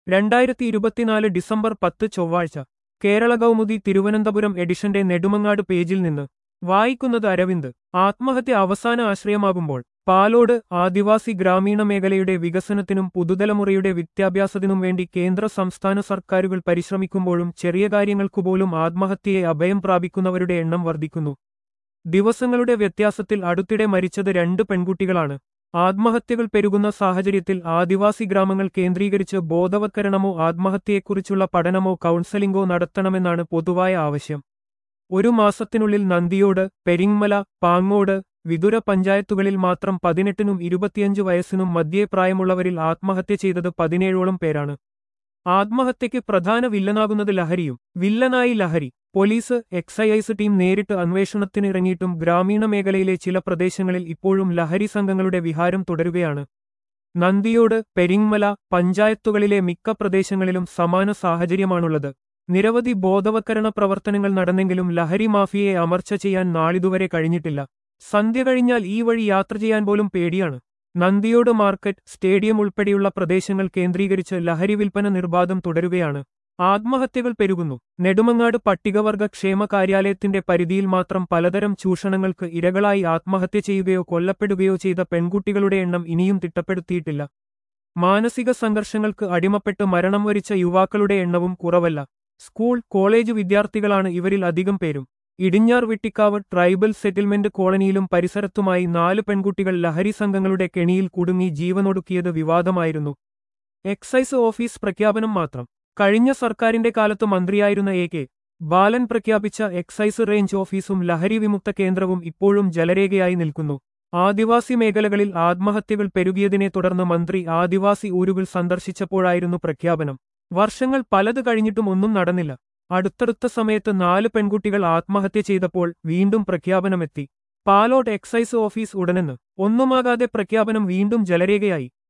രണ്ടായിരത്തി ഇരുപത്തിനാല് ഡിസംബർ പത്ത് ചൊവ്വാഴ്ച കേരള കൗമുദി തിരുവനന്തപുരം എഡിഷന്റെ നെടുമങ്ങാട് പേജിൽ നിന്ന് വായിക്കുന്നത് അരവിന്ദ് ആത്മഹത്യ അവസാന ആശ്രയമാകുമ്പോൾ പാലോട് ആദിവാസി ഗ്രാമീണ മേഖലയുടെ വികസനത്തിനും പുതുതലമുറയുടെ വിദ്യാഭ്യാസത്തിനും വേണ്ടി കേന്ദ്ര സംസ്ഥാന സർക്കാരുകൾ പരിശ്രമിക്കുമ്പോഴും ചെറിയ കാര്യങ്ങൾക്കുപോലും ആത്മഹത്യയെ അഭയം പ്രാപിക്കുന്നവരുടെ എണ്ണം വർദ്ധിക്കുന്നു ദിവസങ്ങളുടെ വ്യത്യാസത്തിൽ അടുത്തിടെ മരിച്ചത് രണ്ട് പെൺകുട്ടികളാണ് ആത്മഹത്യകൾ പെരുകുന്ന സാഹചര്യത്തിൽ ആദിവാസി ഗ്രാമങ്ങൾ കേന്ദ്രീകരിച്ച് ബോധവത്കരണമോ ആത്മഹത്യയെക്കുറിച്ചുള്ള പഠനമോ കൗൺസലിംഗോ നടത്തണമെന്നാണ് പൊതുവായ ആവശ്യം ഒരു മാസത്തിനുള്ളിൽ നന്ദിയോട് പെരിങ്മല പാങ്ങോട് വിതുര പഞ്ചായത്തുകളിൽ മാത്രം പതിനെട്ടിനും ഇരുപത്തിയഞ്ച് വയസ്സിനും മധ്യേ പ്രായമുള്ളവരിൽ ആത്മഹത്യ ചെയ്തത് പതിനേഴോളം പേരാണ് ആത്മഹത്യയ്ക്ക് പ്രധാന വില്ലനാകുന്നത് ലഹരിയും വില്ലനായി ലഹരി പോലീസ് എക്സൈസ് ടീം നേരിട്ട് അന്വേഷണത്തിനിറങ്ങിയിട്ടും ഗ്രാമീണ മേഖലയിലെ ചില പ്രദേശങ്ങളിൽ ഇപ്പോഴും ലഹരി സംഘങ്ങളുടെ വിഹാരം തുടരുകയാണ് നന്ദിയോട് പെരിങ്മല പഞ്ചായത്തുകളിലെ മിക്ക പ്രദേശങ്ങളിലും സമാന സാഹചര്യമാണുള്ളത് നിരവധി ബോധവത്കരണ പ്രവർത്തനങ്ങൾ നടന്നെങ്കിലും ലഹരി മാഫിയയെ അമർച്ച ചെയ്യാൻ നാളിതുവരെ കഴിഞ്ഞിട്ടില്ല സന്ധ്യ കഴിഞ്ഞാൽ ഈ വഴി യാത്ര ചെയ്യാൻ പോലും പേടിയാണ് നന്ദിയോട് മാർക്കറ്റ് സ്റ്റേഡിയം ഉൾപ്പെടെയുള്ള പ്രദേശങ്ങൾ കേന്ദ്രീകരിച്ച് ലഹരി വിൽപ്പന നിർബാധം തുടരുകയാണ് ആത്മഹത്യകൾ പെരുകുന്നു നെടുമങ്ങാട് പട്ടികവർഗ ക്ഷേമ കാര്യാലയത്തിന്റെ പരിധിയിൽ മാത്രം പലതരം ചൂഷണങ്ങൾക്ക് ഇരകളായി ആത്മഹത്യ ചെയ്യുകയോ കൊല്ലപ്പെടുകയോ ചെയ്ത പെൺകുട്ടികളുടെ എണ്ണം ഇനിയും തിട്ടപ്പെടുത്തിയിട്ടില്ല മാനസിക സംഘർഷങ്ങൾക്ക് അടിമപ്പെട്ട് മരണം വരിച്ച യുവാക്കളുടെ എണ്ണവും കുറവല്ല സ്കൂൾ കോളേജ് വിദ്യാർത്ഥികളാണ് ഇവരിൽ അധികം പേരും ഇടിഞ്ഞാർ വിട്ടിക്കാവ് ട്രൈബൽ സെറ്റിൽമെന്റ് കോളനിയിലും പരിസരത്തുമായി നാല് പെൺകുട്ടികൾ ലഹരി സംഘങ്ങളുടെ കെണിയിൽ കുടുങ്ങി ജീവനൊടുക്കിയത് വിവാദമായിരുന്നു എക്സൈസ് ഓഫീസ് പ്രഖ്യാപനം മാത്രം കഴിഞ്ഞ സർക്കാരിന്റെ കാലത്ത് മന്ത്രിയായിരുന്ന എ കെ ബാലൻ പ്രഖ്യാപിച്ച എക്സൈസ് റേഞ്ച് ഓഫീസും ലഹരി വിമുക്ത കേന്ദ്രവും ഇപ്പോഴും ജലരേഖയായി നിൽക്കുന്നു ആദിവാസി മേഖലകളിൽ ആത്മഹത്യകൾ പെരുകിയതിനെ തുടർന്ന് മന്ത്രി ആദിവാസി ഊരുകൾ സന്ദർശിച്ചപ്പോഴായിരുന്നു പ്രഖ്യാപനം വർഷങ്ങൾ പലത് കഴിഞ്ഞിട്ടും ഒന്നും നടന്നില്ല അടുത്തടുത്ത സമയത്ത് നാല് പെൺകുട്ടികൾ ആത്മഹത്യ ചെയ്തപ്പോൾ വീണ്ടും പ്രഖ്യാപനമെത്തി പാലോട്ട് എക്സൈസ് ഓഫീസ് ഉടനെന്ന് ഒന്നുമാകാതെ പ്രഖ്യാപനം വീണ്ടും ജലരേഖയായി